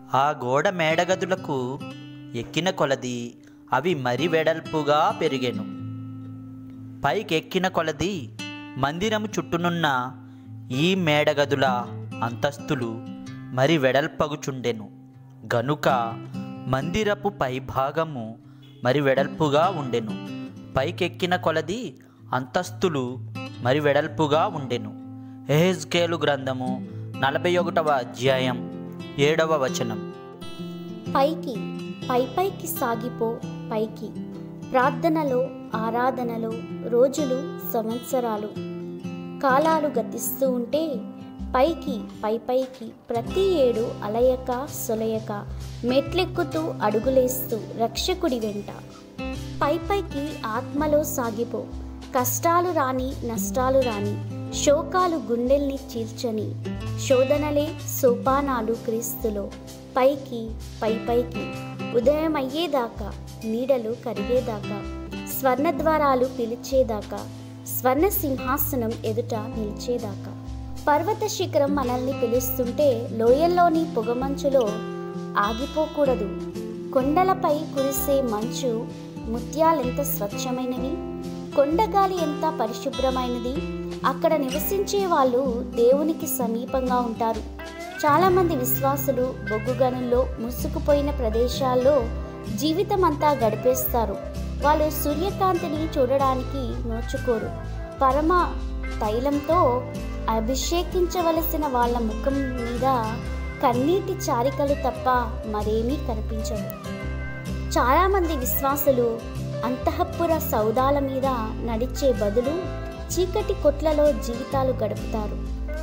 ఆ గోడ మేడగదులకు ఎక్కిన కొలది అవి మరి వెడల్పుగా పెరిగెను పైకెక్కిన కొలది మందిరము చుట్టూనున్న ఈ మేడగదుల అంతస్తులు మరి వెడల్పగుచుండెను గనుక మందిరపు పైభాగము మరి వెడల్పుగా ఉండెను పైకెక్కిన కొలది అంతస్తులు మరి వెడల్పుగా ఉండెను ఎహెజ్కేలు గ్రంథము నలభై ఒకటవ అధ్యాయం ఏడవ వచనం పైకి పై పైకి సాగిపో పైకి ప్రార్థనలో ఆరాధనలో రోజులు సంవత్సరాలు కాలాలు గతిస్తూ ఉంటే పైకి పై పైకి ప్రతి ఏడు అలయక సొలయక మెట్లెక్కుతూ అడుగులేస్తూ రక్షకుడి వెంట పై పైకి ఆత్మలో సాగిపో కష్టాలు రాని నష్టాలు రాని శోకాలు గుండెల్ని చీల్చని శోధనలే సోపానాలు క్రీస్తులో పైకి పై పైకి ఉదయం అయ్యేదాకా నీడలు కరిగేదాకా స్వర్ణద్వారాలు పిలిచేదాకా స్వర్ణ సింహాసనం ఎదుట నిలిచేదాకా పర్వత శిఖరం మనల్ని పిలుస్తుంటే లోయల్లోని పొగమంచులో ఆగిపోకూడదు కొండలపై కురిసే మంచు ముత్యాలెంత స్వచ్ఛమైనవి కొండగాలి ఎంత పరిశుభ్రమైనది అక్కడ నివసించే వాళ్ళు దేవునికి సమీపంగా ఉంటారు చాలామంది విశ్వాసులు బొగ్గుగనుల్లో ముసుకుపోయిన ప్రదేశాల్లో జీవితం అంతా గడిపేస్తారు వాళ్ళు సూర్యకాంతిని చూడడానికి నోచుకోరు పరమ తైలంతో అభిషేకించవలసిన వాళ్ళ ముఖం మీద కన్నీటి చారికలు తప్ప మరేమీ కనిపించవు చాలామంది విశ్వాసులు అంతఃపుర సౌదాల మీద నడిచే బదులు చీకటి కొట్లలో జీవితాలు గడుపుతారు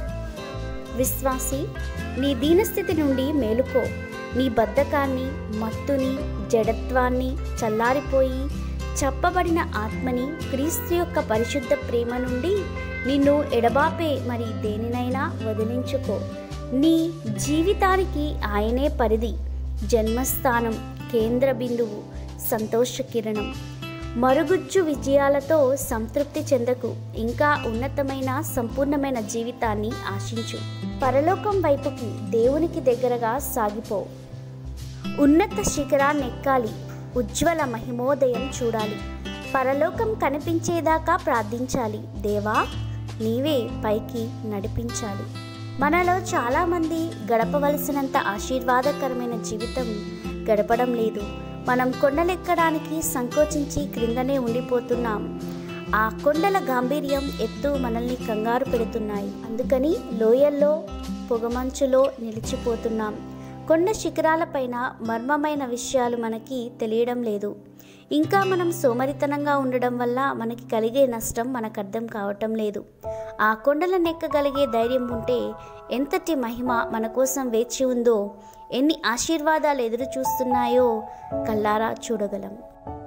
విశ్వాసి నీ దీనస్థితి నుండి మేలుకో నీ బద్ధకాన్ని మత్తుని జడత్వాన్ని చల్లారిపోయి చప్పబడిన ఆత్మని క్రీస్తు యొక్క పరిశుద్ధ ప్రేమ నుండి నిన్ను ఎడబాపే మరి దేనినైనా వదిలించుకో నీ జీవితానికి ఆయనే పరిధి జన్మస్థానం కేంద్ర బిందువు సంతోష కిరణం మరుగుజ్జు విజయాలతో సంతృప్తి చెందకు ఇంకా ఉన్నతమైన సంపూర్ణమైన జీవితాన్ని ఆశించు పరలోకం వైపుకి దేవునికి దగ్గరగా సాగిపో ఉన్నత శిఖరాన్ని ఎక్కాలి ఉజ్వల మహిమోదయం చూడాలి పరలోకం కనిపించేదాకా ప్రార్థించాలి దేవా నీవే పైకి నడిపించాలి మనలో చాలామంది గడపవలసినంత ఆశీర్వాదకరమైన జీవితం గడపడం లేదు మనం కొండలెక్కడానికి సంకోచించి క్రిందనే ఉండిపోతున్నాం ఆ కొండల గాంభీర్యం ఎత్తు మనల్ని కంగారు పెడుతున్నాయి అందుకని లోయల్లో పొగమంచులో నిలిచిపోతున్నాం కొండ శిఖరాలపైన మర్మమైన విషయాలు మనకి తెలియడం లేదు ఇంకా మనం సోమరితనంగా ఉండడం వల్ల మనకి కలిగే నష్టం మనకు అర్థం కావటం లేదు ఆ కొండలను ఎక్కగలిగే ధైర్యం ఉంటే ఎంతటి మహిమ మన కోసం వేచి ఉందో ఎన్ని ఆశీర్వాదాలు ఎదురు చూస్తున్నాయో కల్లారా చూడగలం